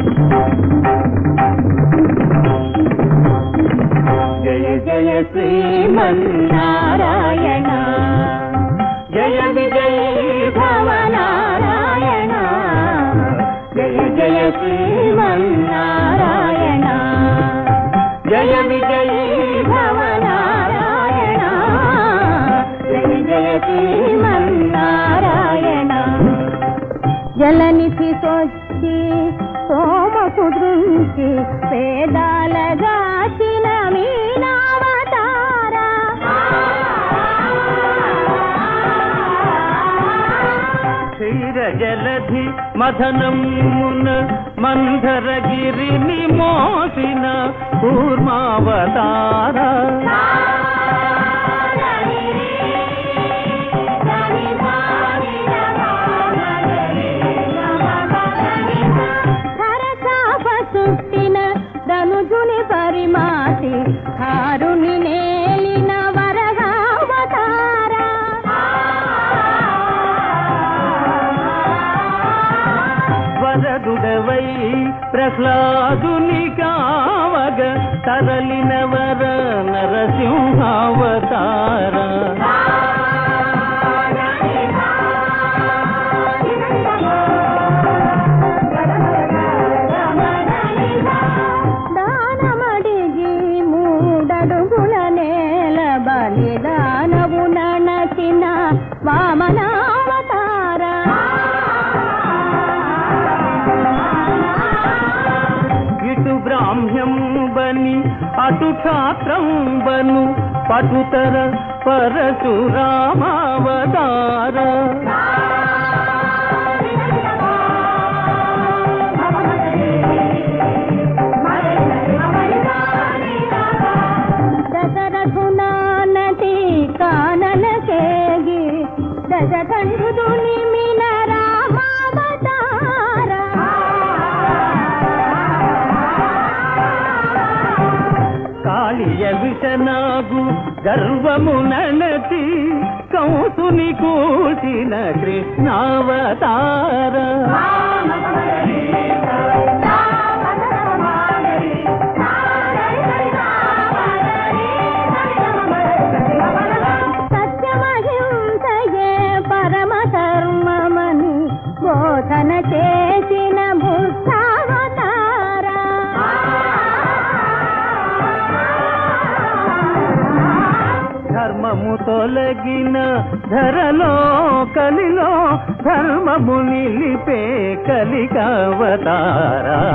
జయ జయ శ్రీమన్నారాయణ జయ విజయ భవనారాయణ జయ జయ శ్రీమన్నారాయణ జయ విజయ భవనారాయణ జయ జయ శ్రీమన్నారాయణ జలనిధి సొచ్చి సోమ కుదృంచి పేదాలగాచిన మీనావతార క్షీర జలధి మథనమున మంధరగిరిని మోసిన కూర్మావతార హరచాప చుట్టిన ధనుజుని పరిమాటి హారుని నేలిన వరగావతార వరదుడవై ప్రహ్లాదుని కావగ తరలిన వర నరసింహావతార దానమడిగి మూడడుగుల నేల బలిదానవు నడచిన వామనావతార ఇటు బ్రాహ్మ్యం బని అటు క్షాత్రం బను పటుతర పరశురామావతార దశరథునానటి కానన కేగి దశకంఠుడు నిమిన రామావతార కాళియ విషనాగు గర్వము ననతి కంసుని కూసిన కృష్ణావతార సత్యమహింసయే పరమ ధర్మమని బోధన చేసిన బుద్ధావతార ధర్మము తొలగిన ధరలో కలిలో ధర్మము నిలిపే కలికావతారా